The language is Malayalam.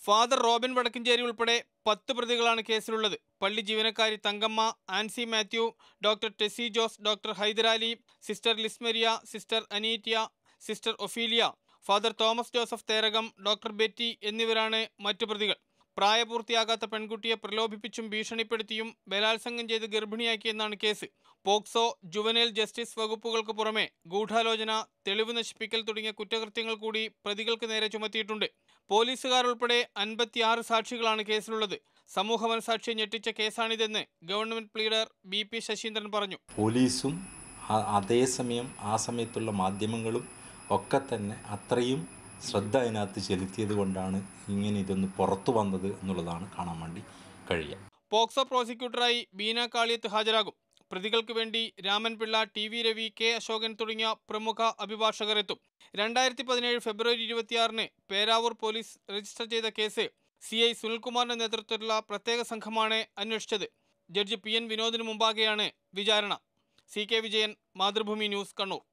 ഫാദർ റോബിൻ വടക്കഞ്ചേരി ഉൾപ്പെടെ പത്ത് പ്രതികളാണ് കേസിലുള്ളത് പള്ളി ജീവനക്കാരി Thankamma Ancy Mathew doctor Tessy Jose doctor Hydarali sister Lismaria sister Aneetia sister Ophelia father Thomas Joseph Therakam doctor Betty എന്നിവരാണ് മറ്റു പ്രതികൾ പ്രായപൂർത്തിയാകാത്ത പെൺകുട്ടിയെ പ്രലോഭിപ്പിച്ചും ഭീഷണിപ്പെടുത്തിയും ബലാത്സംഗം ചെയ്ത് ഗർഭിണിയാക്കിയെന്നാണ് കേസ് പോക്സോ ജുവനൈൽ ജസ്റ്റിസ് വകുപ്പുകൾക്ക് പുറമെ ഗൂഢാലോചന തെളിവ് നശിപ്പിക്കൽ തുടങ്ങിയ കുറ്റകൃത്യങ്ങൾ കൂടി പ്രതികൾക്ക് നേരെ ചുമത്തിയിട്ടുണ്ട് പോലീസുകാർ ഉൾപ്പെടെ അൻപത്തിയാറ് സാക്ഷികളാണ് കേസിലുള്ളത് സമൂഹ മനസാക്ഷിയെ ഞെട്ടിച്ച കേസാണിതെന്ന് government pleader B P Sasheendran പറഞ്ഞു പോലീസും ആ- അതേസമയം ആ സമയത്തുള്ള മാധ്യമങ്ങളും ഒക്കെ തന്നെ അത്രയും ശ്രദ്ധ അതിനകത്ത് ചെലുത്തിയത് കൊണ്ടാണ് ഇങ്ങനെ ഇതൊന്ന് പുറത്തു വന്നത് എന്നുള്ളതാണ് കാണാൻ വേണ്ടി കഴിയുക പോക്സോ പ്രോസിക്യൂട്ടറായി ബീന കാളിയത്ത് ഹാജരാകും പ്രതികൾക്ക് വേണ്ടി Raman Pillai T V Ravi K Ashokan തുടങ്ങിയ പ്രമുഖ അഭിഭാഷകർ എത്തും രണ്ടായിരത്തി പതിനേഴ് ഫെബ്രുവരി ഇരുപത്തിയാറിന് പേരാവൂർ പോലീസ് രജിസ്റ്റർ ചെയ്ത കേസ് സി ഐ സുനിൽകുമാറിന്റെ നേതൃത്വത്തിലുള്ള പ്രത്യേക സംഘമാണ് അന്വേഷിച്ചത് ജഡ്ജി പി എൻ വിനോദിന് മുമ്പാകെയാണ് വിചാരണ C K Vijayan Mathrubhumi news Kannur